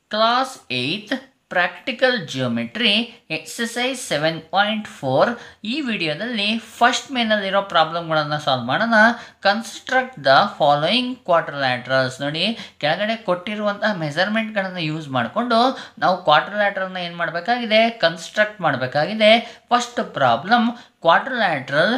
class eight practical geometry exercise seven point four ಈ ವಿಡಿಯೋದಲ್ಲಿ first ಮೇನಲ್ಲಿರೋ ಪ್ರಾಬ್ಲಮ್ಗಳನ್ನು ಸಾಲ್ವ್ ಮಾಡೋಣ ಕನ್ಸ್ಟ್ರಕ್ಟ್ ದ ಫಾಲೋಯಿಂಗ್ ಕ್ವಾರ್ಟರ್ಲ್ಯಾಟ್ರಲ್ಸ್ ನೋಡಿ ಕೆಳಗಡೆ ಕೊಟ್ಟಿರುವಂತಹ ಮೆಸರ್ಮೆಂಟ್ಗಳನ್ನು ಯೂಸ್ ಮಾಡಿಕೊಂಡು ನಾವು ಕ್ವಾರ್ಟರ್ಲ್ಯಾಟ್ರಲ್ನ ಏನು ಮಾಡಬೇಕಾಗಿದೆ ಕನ್ಸ್ಟ್ರಕ್ಟ್ ಮಾಡಬೇಕಾಗಿದೆ first problem quadrilateral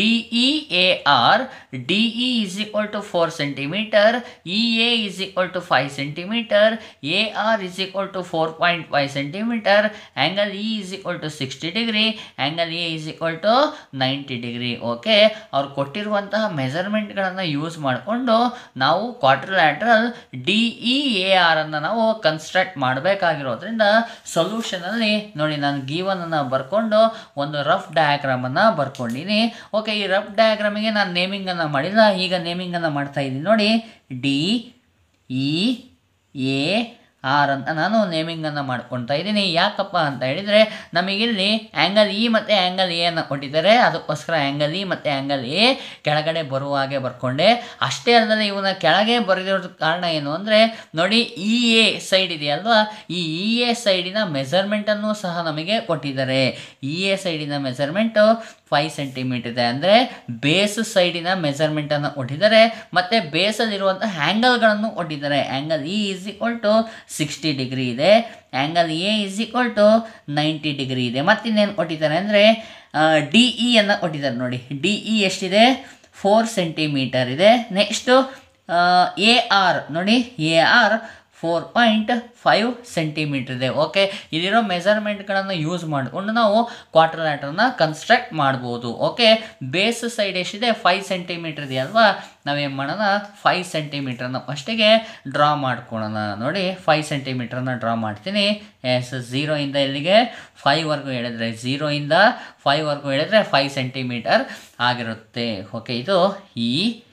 DEAR DE is equal to 4 centimeter EA is equal to 5 centimeter AR is equal to 4.5 centimeter angle E is equal to 60 degree angle A is equal to 90 degree okay ಅವ್ರು ಕೊಟ್ಟಿರುವಂತಹ ಮೆಸರ್ಮೆಂಟ್ಗಳನ್ನು use ಮಾಡಿಕೊಂಡು ನಾವು quadrilateral D E A R ಅನ್ನು ನಾವು construct ಮಾಡಬೇಕಾಗಿರೋದ್ರಿಂದ ಸೊಲ್ಯೂಷನಲ್ಲಿ ನೋಡಿ ನಾನು ಗೀವನನ್ನು ಬರ್ಕೊಂಡು ಒಂದು ರಫ್ ಡಯಾಗ್ರಾಮನ್ನು ಬರ್ಕೊಂಡಿನಿ ಓಕೆ ಈ ರಫ್ ಡಯಾಗ್ರಾಮಿಗೆ ನಾನು ನೇಮಿಂಗನ್ನು ಮಾಡಿಲ್ಲ ಈಗ ನೇಮಿಂಗನ್ನು ಮಾಡ್ತಾ ಇದ್ದೀನಿ ನೋಡಿ ಡಿ ಇ ಎ ಆರ್ ಅಂತ ನಾನು ನೇಮಿಂಗನ್ನು ಮಾಡ್ಕೊಳ್ತಾ ಇದ್ದೀನಿ ಯಾಕಪ್ಪ ಅಂತ ಹೇಳಿದರೆ ನಮಗಿಲ್ಲಿ ಆ್ಯಂಗಲ್ ಇ ಮತ್ತು ಆ್ಯಂಗಲ್ ಎ ಅನ್ನು ಕೊಟ್ಟಿದ್ದಾರೆ ಅದಕ್ಕೋಸ್ಕರ ಆ್ಯಂಗಲ್ ಇ ಮತ್ತು ಆ್ಯಂಗಲ್ ಎ ಕೆಳಗಡೆ ಬರುವ ಹಾಗೆ ಬರ್ಕೊಂಡೆ ಅಷ್ಟೇ ಅಲ್ಲದೆ ಇವನ್ನ ಕೆಳಗೆ ಬರೆದಿರೋದ ಕಾರಣ ಏನು ಅಂದರೆ ನೋಡಿ ಇ ಎ ಸೈಡ್ ಇದೆಯಲ್ವಾ ಈ ಇ ಎ ಸೈಡಿನ ಮೆಸರ್ಮೆಂಟನ್ನು ಸಹ ನಮಗೆ ಕೊಟ್ಟಿದ್ದಾರೆ ಇ ಎ ಸೈಡಿನ ಮೆಸರ್ಮೆಂಟು ಫೈವ್ ಸೆಂಟಿಮೀಟರ್ ಇದೆ ಅಂದರೆ ಬೇಸ್ ಸೈಡಿನ ಮೆಸರ್ಮೆಂಟನ್ನು ಕೊಟ್ಟಿದ್ದಾರೆ ಮತ್ತು ಬೇಸಲ್ಲಿರುವಂಥ ಹ್ಯಾಂಗಲ್ಗಳನ್ನು ಕೊಟ್ಟಿದ್ದಾರೆ angle E is equal to sixty degree ಇದೆ angle A is equal to ninety degree ಇದೆ ಮತ್ತಿನ್ನೇನು ಕೊಟ್ಟಿದ್ದಾರೆ ಅಂದರೆ ಡಿ ಇ ಅನ್ನು ಕೊಟ್ಟಿದ್ದಾರೆ ನೋಡಿ ಡಿ ಇ ಎಷ್ಟಿದೆ ಫೋರ್ ಸೆಂಟಿಮೀಟರ್ ಇದೆ ನೆಕ್ಸ್ಟು ಎ ಆರ್ ನೋಡಿ A R four point five centimetre ಇದೆ ಓಕೆ ಇಲ್ಲಿರೋ ಮೆಸರ್ಮೆಂಟ್ಗಳನ್ನು ಯೂಸ್ ಮಾಡಿಕೊಂಡು ನಾವು ಕ್ವಾರ್ಟರ್ ಲ್ಯಾಟ್ರನ್ನ ಕನ್ಸ್ಟ್ರಕ್ಟ್ ಮಾಡ್ಬೋದು ಓಕೆ ಬೇಸ್ ಸೈಡ್ ಎಷ್ಟಿದೆ ಫೈವ್ ಸೆಂಟಿಮೀಟರ್ ಇದೆಯಲ್ವಾ ನಾವೇನು ಮಾಡೋಣ ಫೈವ್ ಸೆಂಟಿಮೀಟ್ರನ್ನ ಫಸ್ಟಿಗೆ ಡ್ರಾ ಮಾಡ್ಕೊಳ್ಳೋಣ ನೋಡಿ ಫೈವ್ ಸೆಂಟಿಮೀಟ್ರನ್ನ ಡ್ರಾ ಮಾಡ್ತೀನಿ ಎಸ್ ಝೀರೋಯಿಂದ ಇಲ್ಲಿಗೆ ಫೈವ್ವರೆಗೂ ಹೇಳಿದ್ರೆ ಝೀರೋಯಿಂದ ಫೈವ್ವರೆಗೂ ಹೇಳಿದ್ರೆ ಫೈವ್ ಸೆಂಟಿಮೀಟರ್ ಆಗಿರುತ್ತೆ ಓಕೆ ಇದು ಈ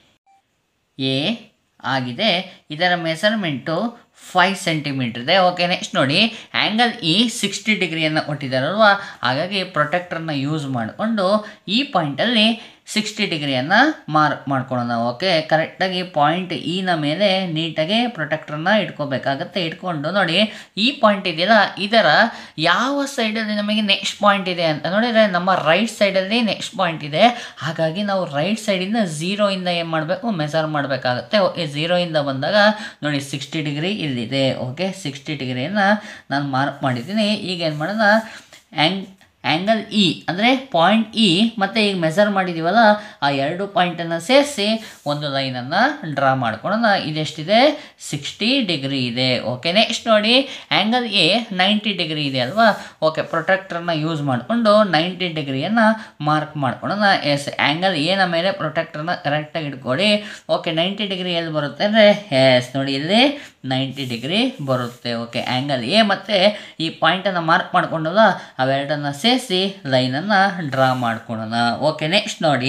ಎ ಆಗಿದೆ ಇದರ ಮೆಸರ್ಮೆಂಟು ಫೈವ್ ಸೆಂಟಿಮೀಟರ್ ಇದೆ ಓಕೆ ನೆಕ್ಸ್ಟ್ ನೋಡಿ ಆ್ಯಂಗಲ್ ಇ ಸಿಕ್ಸ್ಟಿ ಡಿಗ್ರಿಯನ್ನು ಕೊಟ್ಟಿದ್ದಾರಲ್ವಾ ಹಾಗಾಗಿ ಪ್ರೊಟೆಕ್ಟರ್ನ ಯೂಸ್ ಮಾಡಿಕೊಂಡು ಈ ಪಾಯಿಂಟಲ್ಲಿ ಸಿಕ್ಸ್ಟಿ ಡಿಗ್ರಿಯನ್ನು ಮಾರ್ಕ್ ಮಾಡ್ಕೊಳ್ಳೋಣ ಓಕೆ ಕರೆಕ್ಟಾಗಿ ಪಾಯಿಂಟ್ ಇನ ಮೇಲೆ ನೀಟಾಗಿ ಪ್ರೊಟೆಕ್ಟರ್ನ ಇಟ್ಕೋಬೇಕಾಗತ್ತೆ ಇಟ್ಕೊಂಡು ನೋಡಿ ಈ ಪಾಯಿಂಟ್ ಇದೆಯಲ್ಲ ಇದರ ಯಾವ ಸೈಡಲ್ಲಿ ನಮಗೆ ನೆಕ್ಸ್ಟ್ ಪಾಯಿಂಟ್ ಇದೆ ಅಂತ ನೋಡಿದರೆ ನಮ್ಮ ರೈಟ್ ಸೈಡಲ್ಲಿ ನೆಕ್ಸ್ಟ್ ಪಾಯಿಂಟ್ ಇದೆ ಹಾಗಾಗಿ ನಾವು ರೈಟ್ ಸೈಡಿಂದ ಝೀರೋಯಿಂದ ಏನು ಮಾಡಬೇಕು ಮೆಸರ್ ಮಾಡಬೇಕಾಗತ್ತೆ ಓಕೆ ಝೀರೋಯಿಂದ ಬಂದಾಗ ನೋಡಿ ಸಿಕ್ಸ್ಟಿ ಡಿಗ್ರಿ ಇಲ್ಲಿದೆ ಓಕೆ ಸಿಕ್ಸ್ಟಿ ಡಿಗ್ರಿಯನ್ನು ನಾನು ಮಾರ್ಕ್ ಮಾಡಿದ್ದೀನಿ ಈಗ ಏನು ಮಾಡೋಣ ಆ್ಯಂಗ್ ಆ್ಯಂಗಲ್ ಇ ಅಂದರೆ ಪಾಯಿಂಟ್ ಇ ಮತ್ತು ಈಗ ಮೆಸರ್ ಮಾಡಿದ್ದೀವಲ್ಲ ಆ ಎರಡು ಪಾಯಿಂಟನ್ನು ಸೇರಿಸಿ ಒಂದು ಲೈನನ್ನು ಡ್ರಾ ಮಾಡ್ಕೊಳ್ಳೋಣ ಇದೆಷ್ಟಿದೆ ಸಿಕ್ಸ್ಟಿ ಡಿಗ್ರಿ ಇದೆ ಓಕೆ ನೆಕ್ಸ್ಟ್ ನೋಡಿ ಆ್ಯಂಗಲ್ ಎ ನೈಂಟಿ ಡಿಗ್ರಿ ಇದೆ ಅಲ್ವಾ ಓಕೆ ಪ್ರೊಟೆಕ್ಟ್ರನ್ನ ಯೂಸ್ ಮಾಡಿಕೊಂಡು ನೈಂಟಿ ಡಿಗ್ರಿಯನ್ನು ಮಾರ್ಕ್ ಮಾಡ್ಕೊಳ್ಳೋಣ ಎಸ್ ಆ್ಯಂಗಲ್ ಎನ ಮೇಲೆ ಪ್ರೊಟೆಕ್ಟ್ರನ್ನ ಕರೆಕ್ಟಾಗಿ ಇಟ್ಕೊಳ್ಳಿ ಓಕೆ ನೈಂಟಿ ಡಿಗ್ರಿ ಎಲ್ಲಿ ಬರುತ್ತೆ ಅಂದರೆ ಎಸ್ ನೋಡಿ ಇಲ್ಲಿ ನೈಂಟಿ ಡಿಗ್ರಿ ಬರುತ್ತೆ ಓಕೆ ಆ್ಯಂಗಲ್ ಎ ಮತ್ತು ಈ ಪಾಯಿಂಟನ್ನು ಮಾರ್ಕ್ ಮಾಡ್ಕೊಂಡಲ್ಲ ಅವೆರಡನ್ನು ಸೇರಿಸಿ ಲೈನನ್ನು ಡ್ರಾ ಮಾಡ್ಕೊಳ್ಳೋಣ ಓಕೆ ನೆಕ್ಸ್ಟ್ ನೋಡಿ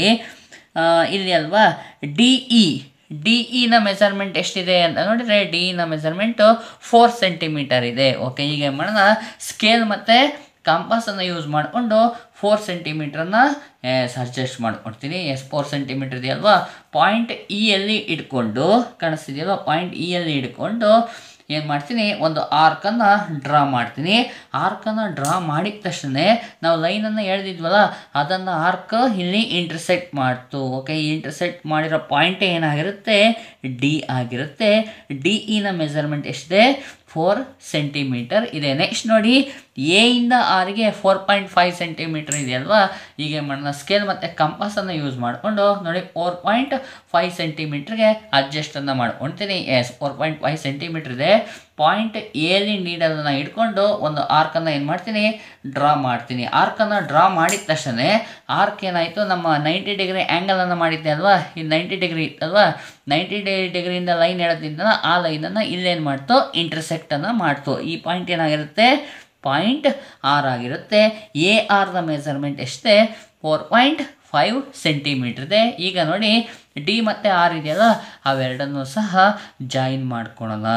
ಇಲ್ಲಿ ಅಲ್ವಾ ಡಿ ಇ ಡಿ ಇನ ಮೆಸರ್ಮೆಂಟ್ ಎಷ್ಟಿದೆ ಅಂತ ನೋಡಿದರೆ ಡಿ ಇನ ಮೆಸರ್ಮೆಂಟು ಫೋರ್ ಸೆಂಟಿಮೀಟರ್ ಇದೆ ಓಕೆ ಈಗ ಏನು ಮಾಡೋಣ ಸ್ಕೇಲ್ ಮತ್ತು ಕಂಪಾಸನ್ನು ಯೂಸ್ ಮಾಡಿಕೊಂಡು ಫೋರ್ ಸೆಂಟಿಮೀಟ್ರನ್ನ ಎಸ್ ಅಡ್ಜಸ್ಟ್ ಮಾಡ್ಕೊಡ್ತೀನಿ ಎಸ್ ಫೋರ್ ಸೆಂಟಿಮೀಟರ್ ಇದೆಯಲ್ವಾ ಪಾಯಿಂಟ್ ಇಯಲ್ಲಿ ಇಟ್ಕೊಂಡು ಕಾಣಿಸ್ತಿದೆಯಲ್ವಾ ಪಾಯಿಂಟ್ ಇಯಲ್ಲಿ ಇಟ್ಕೊಂಡು ಏನು ಮಾಡ್ತೀನಿ ಒಂದು ಆರ್ಕನ್ನು ಡ್ರಾ ಮಾಡ್ತೀನಿ ಆರ್ಕನ್ನು ಡ್ರಾ ಮಾಡಿದ ತಕ್ಷಣ ನಾವು ಲೈನನ್ನು ಎಳೆದಿದ್ವಲ್ಲ ಅದನ್ನು ಆರ್ಕ್ ಇಲ್ಲಿ ಇಂಟರ್ಸೆಕ್ಟ್ ಮಾಡ್ತು ಓಕೆ ಈ ಇಂಟರ್ಸೆಕ್ಟ್ ಮಾಡಿರೋ ಪಾಯಿಂಟ್ ಏನಾಗಿರುತ್ತೆ ಡಿ ಆಗಿರುತ್ತೆ ಡಿ ಇನ ಮೆಸರ್ಮೆಂಟ್ ಎಷ್ಟಿದೆ ಫೋರ್ ಸೆಂಟಿಮೀಟರ್ ಇದೆ ನೆಕ್ಸ್ಟ್ ನೋಡಿ ಎ ಇಂದ ಆರಿಗೆ ಫೋರ್ ಪಾಯಿಂಟ್ ಫೈವ್ ಸೆಂಟಿಮೀಟರ್ ಇದೆಯಲ್ವಾ ಈಗ ಮಾಡೋಣ ಸ್ಕೇಲ್ ಮತ್ತು ಕಂಪಾಸನ್ನು ಯೂಸ್ ಮಾಡಿಕೊಂಡು ನೋಡಿ ಫೋರ್ ಪಾಯಿಂಟ್ ಫೈವ್ ಸೆಂಟಿಮೀಟ್ರಿಗೆ ಅಡ್ಜಸ್ಟನ್ನು ಮಾಡ್ಕೊಳ್ತೀನಿ yes four point five centimetre ಇದೆ ಪಾಯಿಂಟ್ ಎಲಿ ನೀಡಲನ್ನು ಇಟ್ಕೊಂಡು ಒಂದು ಆರ್ಕನ್ನು ಏನು ಮಾಡ್ತೀನಿ ಡ್ರಾ ಮಾಡ್ತೀನಿ ಆರ್ಕನ್ನು ಡ್ರಾ ಮಾಡಿದ ತಕ್ಷಣ ಆರ್ಕ್ ಏನಾಯಿತು ನಮ್ಮ ನೈಂಟಿ ಡಿಗ್ರಿ ಆ್ಯಂಗಲನ್ನು ಮಾಡಿದ್ದೆ ಅಲ್ವಾ ಈ ನೈಂಟಿ ಡಿಗ್ರಿ ಇತ್ತಲ್ವಾ ನೈಂಟಿ ಡಿಗ್ರಿಯಿಂದ ಲೈನ್ ಎಳೆದಿದ್ದಲ್ಲ ಆ ಲೈನನ್ನು ಇಲ್ಲೇನು ಮಾಡ್ತು ಇಂಟರ್ಸೆಕ್ಟನ್ನು ಮಾಡ್ತು ಈ ಪಾಯಿಂಟ್ ಏನಾಗಿರುತ್ತೆ ಪಾಯಿಂಟ್ ಆರ್ ಆಗಿರುತ್ತೆ ಎ ಆರ್ನ ಮೆಸರ್ಮೆಂಟ್ ಎಷ್ಟೇ ಫೋರ್ ಪಾಯಿಂಟ್ ಫೈವ್ ಸೆಂಟಿಮೀಟ್ರ್ ಇದೆ ಈಗ ನೋಡಿ ಡಿ ಮತ್ತು ಆರ್ ಇದೆಯಲ್ಲ ಅವೆರಡನ್ನೂ ಸಹ ಜಾಯಿನ್ ಮಾಡ್ಕೊಳ್ಳೋಣ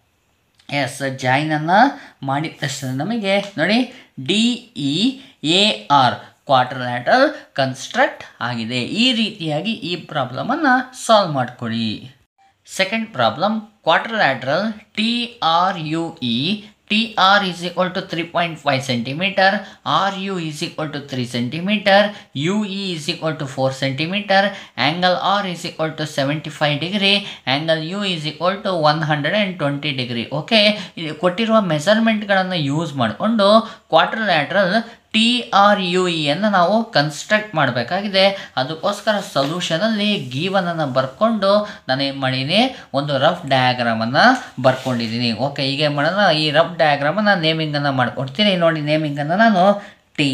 ಎಸ್ ಜಾಯಿನನ್ನು ಮಾಡಿದ ತಕ್ಷಣ ನಮಗೆ ನೋಡಿ D E A R quadrilateral construct ಆಗಿದೆ ಈ ರೀತಿಯಾಗಿ ಈ ಪ್ರಾಬ್ಲಮನ್ನು ಸಾಲ್ವ್ ಮಾಡ್ಕೊಳ್ಳಿ second problem quadrilateral T R U E T R is equal to three point five centimetre R U is equal to three centimetre U E is equal to four centimetre angle R is equal to seventy five degree angle U is equal to one hundred and twenty degree okay ಇದು ಕೊಟ್ಟಿರುವ ಮೆಸರ್ಮೆಂಟ್ಗಳನ್ನು use ಮಾಡಿಕೊಂಡು quadrilateral T R U ಇಯನ್ನು ನಾವು construct ಮಾಡಬೇಕಾಗಿದೆ ಅದಕ್ಕೋಸ್ಕರ ಸೊಲ್ಯೂಷನಲ್ಲಿ ಗೀವನನ್ನು ಬರ್ಕೊಂಡು ನಾನು ಏನು ಮಾಡೀನಿ ಒಂದು ರಫ್ ಡಯಾಗ್ರಾಮನ್ನು ಬರ್ಕೊಂಡಿದ್ದೀನಿ ಓಕೆ ಈಗ ಏನು ಮಾಡೋಣ ಈ ರಫ್ ಡಯಾಗ್ರಾಮನ್ನು ನೇಮಿಂಗನ್ನು ಮಾಡ್ಕೊಡ್ತೀನಿ ನೋಡಿ ನೇಮಿಂಗನ್ನು ನಾನು ಟಿ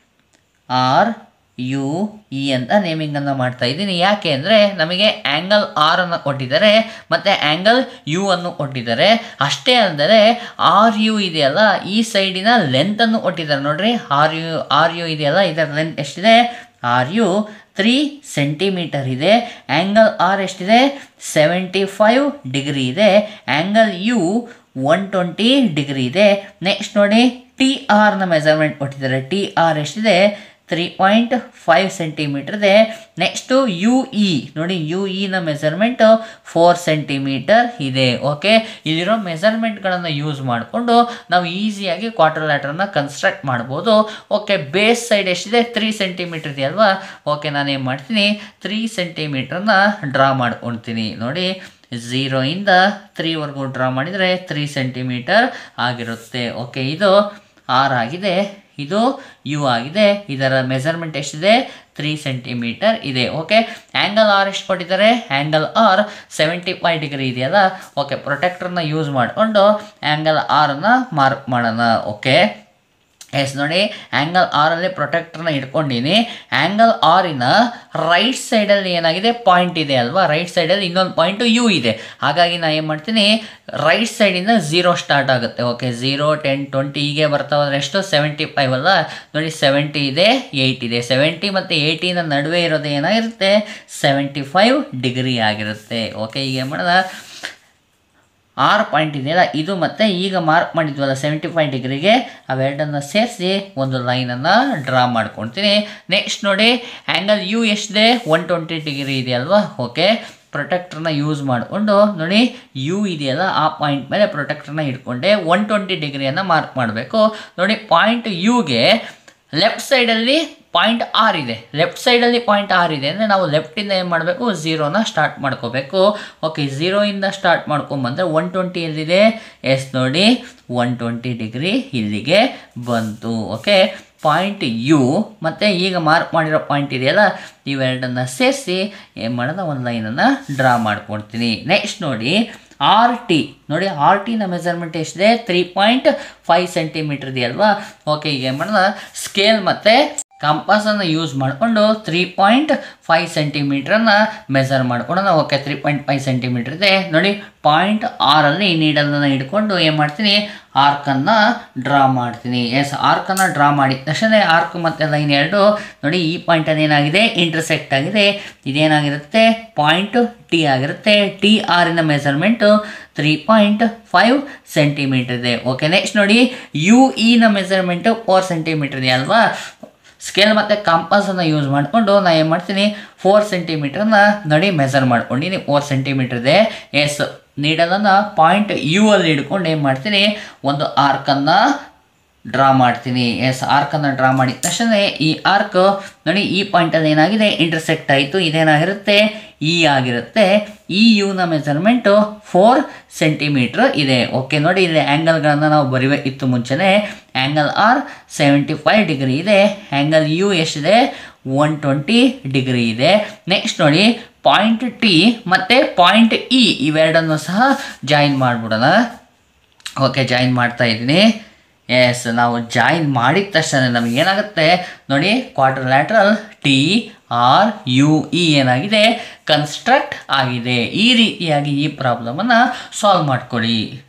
ಆರ್ ಯು ಇ ಅಂತ ನೇಮಿಂಗನ್ನು ಮಾಡ್ತಾ ಇದ್ದೀನಿ ಯಾಕೆ ಅಂದರೆ ನಮಗೆ ಆ್ಯಂಗಲ್ ಆರ್ ಅನ್ನು ಕೊಟ್ಟಿದ್ದಾರೆ ಮತ್ತು ಆ್ಯಂಗಲ್ ಯು ಅನ್ನು ಕೊಟ್ಟಿದ್ದಾರೆ ಅಷ್ಟೇ ಅಂದರೆ ಆರ್ ಯು ಇದೆಯಲ್ಲ ಈ ಸೈಡಿನ ಲೆಂತನ್ನು ಕೊಟ್ಟಿದ್ದಾರೆ ನೋಡ್ರಿ ಆರ್ ಯು ಆರ್ ಯು ಇದೆಯಲ್ಲ ಇದರ ಲೆಂತ್ ಎಷ್ಟಿದೆ ಆರ್ ಯು ತ್ರೀ ಸೆಂಟಿಮೀಟರ್ ಇದೆ ಆ್ಯಂಗಲ್ ಆರ್ ಎಷ್ಟಿದೆ ಸೆವೆಂಟಿ ಫೈವ್ ಡಿಗ್ರಿ ಇದೆ angle U one twenty degree ಇದೆ ನೆಕ್ಸ್ಟ್ ನೋಡಿ ಟಿ ಆರ್ನ ಮೆಜರ್ಮೆಂಟ್ ಕೊಟ್ಟಿದ್ದಾರೆ ಟಿ ಆರ್ ಎಷ್ಟಿದೆ ತ್ರೀ ಪಾಯಿಂಟ್ ಫೈವ್ ಸೆಂಟಿಮೀಟರ್ ಇದೆ ನೆಕ್ಸ್ಟು ಯು ಇ ನೋಡಿ ಯು ಇನ ಮೆಸರ್ಮೆಂಟು ಫೋರ್ ಸೆಂಟಿಮೀಟರ್ ಇದೆ ಓಕೆ ಇಲ್ಲಿರೋ ಮೆಸರ್ಮೆಂಟ್ಗಳನ್ನು ಯೂಸ್ ಮಾಡಿಕೊಂಡು ನಾವು ಈಸಿಯಾಗಿ ಕ್ವಾರ್ಟರ್ ಲ್ಯಾಟ್ರನ್ನ ಕನ್ಸ್ಟ್ರಕ್ಟ್ ಮಾಡ್ಬೋದು ಓಕೆ ಬೇಸ್ ಸೈಡ್ ಎಷ್ಟಿದೆ ತ್ರೀ ಸೆಂಟಿಮೀಟರ್ ಇದೆಯಲ್ವಾ ಓಕೆ ನಾನು ಏನು ಮಾಡ್ತೀನಿ ತ್ರೀ ಸೆಂಟಿಮೀಟ್ರನ್ನ ಡ್ರಾ ಮಾಡ್ಕೊಳ್ತೀನಿ ನೋಡಿ ಝೀರೋಯಿಂದ ತ್ರೀವರೆಗೂ ಡ್ರಾ ಮಾಡಿದರೆ ತ್ರೀ ಸೆಂಟಿಮೀಟರ್ ಆಗಿರುತ್ತೆ ಓಕೆ ಇದು ಆರ್ ಆಗಿದೆ ಇದು ಯು ಆಗಿದೆ ಇದರ ಮೆಸರ್ಮೆಂಟ್ ಎಷ್ಟಿದೆ ತ್ರೀ ಸೆಂಟಿಮೀಟರ್ ಇದೆ ಓಕೆ ಆ್ಯಂಗಲ್ ಆರ್ ಎಷ್ಟು ಕೊಟ್ಟಿದ್ದಾರೆ angle R seventy five degree ಇದೆಯಲ್ಲ ಓಕೆ ಪ್ರೊಟೆಕ್ಟರ್ನ ಯೂಸ್ ಮಾಡಿಕೊಂಡು ಆ್ಯಂಗಲ್ ಆರನ್ನು ಮಾರ್ಕ್ ಮಾಡೋಣ ಓಕೆ ಎಸ್ ನೋಡಿ ಆ್ಯಂಗಲ್ ಆರಲ್ಲಿ ಪ್ರೊಟೆಕ್ಟರ್ನ ಇಟ್ಕೊಂಡಿನಿ ಆ್ಯಂಗಲ್ ಆರಿನ ರೈಟ್ ಸೈಡಲ್ಲಿ ಏನಾಗಿದೆ ಪಾಯಿಂಟ್ ಇದೆ ಅಲ್ವಾ ರೈಟ್ ಸೈಡಲ್ಲಿ ಇನ್ನೊಂದು ಪಾಯಿಂಟು ಯು ಇದೆ ಹಾಗಾಗಿ ನಾನು ಏನು ಮಾಡ್ತೀನಿ ರೈಟ್ ಸೈಡಿಂದ ಝೀರೋ ಸ್ಟಾರ್ಟ್ ಆಗುತ್ತೆ ಓಕೆ ಝೀರೋ ಟೆನ್ ಟ್ವೆಂಟಿ ಹೀಗೆ ಬರ್ತಾ ಹೋದ್ರೆ ಎಷ್ಟು ಸೆವೆಂಟಿ ಫೈವ್ ಅಲ್ಲ ನೋಡಿ ಸೆವೆಂಟಿ ಇದೆ ಏಯ್ಟ್ ಇದೆ ಸೆವೆಂಟಿ ಮತ್ತು ಏಯ್ಟಿನ ನಡುವೆ ಇರೋದು ಏನಾಗಿರುತ್ತೆ ಸೆವೆಂಟಿ ಫೈವ್ ಡಿಗ್ರಿ ಆಗಿರುತ್ತೆ ಓಕೆ ಈಗ ಏನು ಮಾಡೋಣ ಆರು ಪಾಯಿಂಟ್ ಇದೆಯಲ್ಲ ಇದು ಮತ್ತು ಈಗ ಮಾರ್ಕ್ ಮಾಡಿದ್ವಲ್ಲ ಸೆವೆಂಟಿ ಫೈವ್ ಡಿಗ್ರಿಗೆ ಅವೆರಡನ್ನು ಸೇರಿಸಿ ಒಂದು ಲೈನನ್ನು ಡ್ರಾ ಮಾಡ್ಕೊಳ್ತೀನಿ ನೆಕ್ಸ್ಟ್ ನೋಡಿ ಆ್ಯಂಗಲ್ ಯು ಎಷ್ಟಿದೆ ಒನ್ ಟ್ವೆಂಟಿ ಡಿಗ್ರಿ ಇದೆಯಲ್ವಾ ಓಕೆ ಪ್ರೊಟೆಕ್ಟ್ರನ್ನ ಯೂಸ್ ಮಾಡಿಕೊಂಡು ನೋಡಿ ಯು ಇದೆಯಲ್ಲ ಆ ಪಾಯಿಂಟ್ ಮೇಲೆ ಪ್ರೊಟೆಕ್ಟ್ರನ್ನ ಇಟ್ಕೊಂಡೆ ಒನ್ ಟ್ವೆಂಟಿ ಡಿಗ್ರಿಯನ್ನು ಮಾರ್ಕ್ ಮಾಡಬೇಕು ನೋಡಿ ಪಾಯಿಂಟ್ ಯುಗೆ ಲೆಫ್ಟ್ ಸೈಡಲ್ಲಿ ಪಾಯಿಂಟ್ ಆರ್ ಇದೆ ಲೆಫ್ಟ್ ಸೈಡಲ್ಲಿ ಪಾಯಿಂಟ್ ಆರ್ ಇದೆ ಅಂದರೆ ನಾವು ಲೆಫ್ಟಿಂದ ಏನು ಮಾಡಬೇಕು ಝೀರೋನ ಸ್ಟಾರ್ಟ್ ಮಾಡ್ಕೋಬೇಕು ಓಕೆ ಝೀರೋಯಿಂದ ಸ್ಟಾರ್ಟ್ ಮಾಡ್ಕೊಂಬಂದರೆ ಒನ್ ಟ್ವೆಂಟಿ ಎಲ್ಲಿದೆ ಎಸ್ ನೋಡಿ ಒನ್ ಟ್ವೆಂಟಿ ಡಿಗ್ರಿ ಇಲ್ಲಿಗೆ ಬಂತು ಓಕೆ ಪಾಯಿಂಟ್ ಯು ಮತ್ತು ಈಗ ಮಾರ್ಕ್ ಮಾಡಿರೋ ಪಾಯಿಂಟ್ ಇದೆಯಲ್ಲ ಇವೆರಡನ್ನು ಸೇರಿಸಿ ಏನು ಮಾಡೋಣ ಒಂದು ಲೈನನ್ನು ಡ್ರಾ ಮಾಡ್ಕೊಡ್ತೀನಿ ನೆಕ್ಸ್ಟ್ ನೋಡಿ ಆರ್ ಟಿ ನೋಡಿ ಆರ್ ಟಿನ ಮೆಜರ್ಮೆಂಟ್ ಎಷ್ಟಿದೆ ತ್ರೀ ಪಾಯಿಂಟ್ ಫೈವ್ ಸೆಂಟಿಮೀಟರ್ ಇದೆಯಲ್ವಾ ಓಕೆ ಈಗ ಏನು ಮಾಡೋಣ ಸ್ಕೇಲ್ ಮತ್ತು ಕಂಪಾಸನ್ನು ಯೂಸ್ ಮಾಡಿಕೊಂಡು ತ್ರೀ ಪಾಯಿಂಟ್ ಫೈವ್ ಸೆಂಟಿಮೀಟ್ರನ್ನು ಮೆಜರ್ ಮಾಡ್ಕೊಳ್ಳೋಣ okay three point five centimetre ಇದೆ ನೋಡಿ ಪಾಯಿಂಟ್ ಆರಲ್ಲಿ ನೀಡಲನ್ನು ಹಿಡ್ಕೊಂಡು ಏನು ಮಾಡ್ತೀನಿ ಆರ್ಕನ್ನು ಡ್ರಾ ಮಾಡ್ತೀನಿ ಎಸ್ ಆರ್ಕನ್ನು ಡ್ರಾ ಮಾಡಿದ ತಕ್ಷಣ ಆರ್ಕ್ ಮತ್ತು ಲೈನ್ ಎರಡು ನೋಡಿ ಈ ಪಾಯಿಂಟಲ್ಲಿ ಏನಾಗಿದೆ ಇಂಟರ್ಸೆಕ್ಟ್ ಆಗಿದೆ ಇದೇನಾಗಿರುತ್ತೆ ಪಾಯಿಂಟ್ ಟಿ ಆಗಿರುತ್ತೆ ಟಿ ಆರಿನ measurement three point five centimetre ಇದೆ ಓಕೆ ನೆಕ್ಸ್ಟ್ ನೋಡಿ ಯು ಇನ ಮೆಜರ್ಮೆಂಟು ಫೋರ್ ಸೆಂಟಿಮೀಟರ್ ಇದೆ ಅಲ್ವಾ ಸ್ಕೇಲ್ ಮತ್ತು ಕಾಂಪಾಸನ್ನು ಯೂಸ್ ಮಾಡಿಕೊಂಡು ನಾನು ಏನು ಮಾಡ್ತೀನಿ ಫೋರ್ ಸೆಂಟಿಮೀಟ್ರನ್ನ ನೋಡಿ ಮೆಜರ್ ಮಾಡ್ಕೊಂಡಿನಿ ಫೋರ್ ಸೆಂಟಿಮೀಟರ್ ಇದೆ ಎಸ್ ನೀಡಲನ್ನು ಪಾಯಿಂಟ್ ಯು ಅಲ್ಲಿ ಹಿಡ್ಕೊಂಡು ಏನು ಮಾಡ್ತೀನಿ ಒಂದು ಆರ್ಕನ್ನು ಡ್ರಾ ಮಾಡ್ತೀನಿ ಎಸ್ ಆರ್ಕನ್ನು ಡ್ರಾ ಮಾಡಿದ ತಕ್ಷಣ ಈ ಆರ್ಕ್ ನೋಡಿ ಈ ಪಾಯಿಂಟಲ್ಲಿ ಏನಾಗಿದೆ ಇಂಟರ್ಸೆಕ್ಟ್ ಆಯಿತು ಇದೇನಾಗಿರುತ್ತೆ ಇ ಆಗಿರುತ್ತೆ ಈ ಯುನ ಮೆಜರ್ಮೆಂಟು ಫೋರ್ ಸೆಂಟಿಮೀಟ್ರ್ ಇದೆ ಓಕೆ ನೋಡಿ ಇಲ್ಲಿ ಆ್ಯಂಗಲ್ಗಳನ್ನು ನಾವು ಬರಿಬೇಕಿತ್ತು ಮುಂಚೆನೇ angle R seventy five degree ಇದೆ ಆ್ಯಂಗಲ್ ಯು ಎಷ್ಟಿದೆ ಒನ್ ಟ್ವೆಂಟಿ ಡಿಗ್ರಿ ಇದೆ ನೆಕ್ಸ್ಟ್ ನೋಡಿ ಪಾಯಿಂಟ್ ಟಿ ಮತ್ತು ಪಾಯಿಂಟ್ ಇ ಇವೆರಡನ್ನು ಸಹ ಜಾಯಿನ್ ಮಾಡಿಬಿಡೋಣ ಓಕೆ ಜಾಯಿನ್ ಮಾಡ್ತಾ ಇದ್ದೀನಿ ಎಸ್ ನಾವು ಜಾಯಿನ್ ಮಾಡಿದ ತಕ್ಷಣ ನಮಗೆ ಏನಾಗುತ್ತೆ ನೋಡಿ quadrilateral T R U E ಏನಾಗಿದೆ ಕನ್ಸ್ಟ್ರಕ್ಟ್ ಆಗಿದೆ ಈ ರೀತಿಯಾಗಿ ಈ ಪ್ರಾಬ್ಲಮನ್ನು ಸಾಲ್ವ್ ಮಾಡ್ಕೊಳ್ಳಿ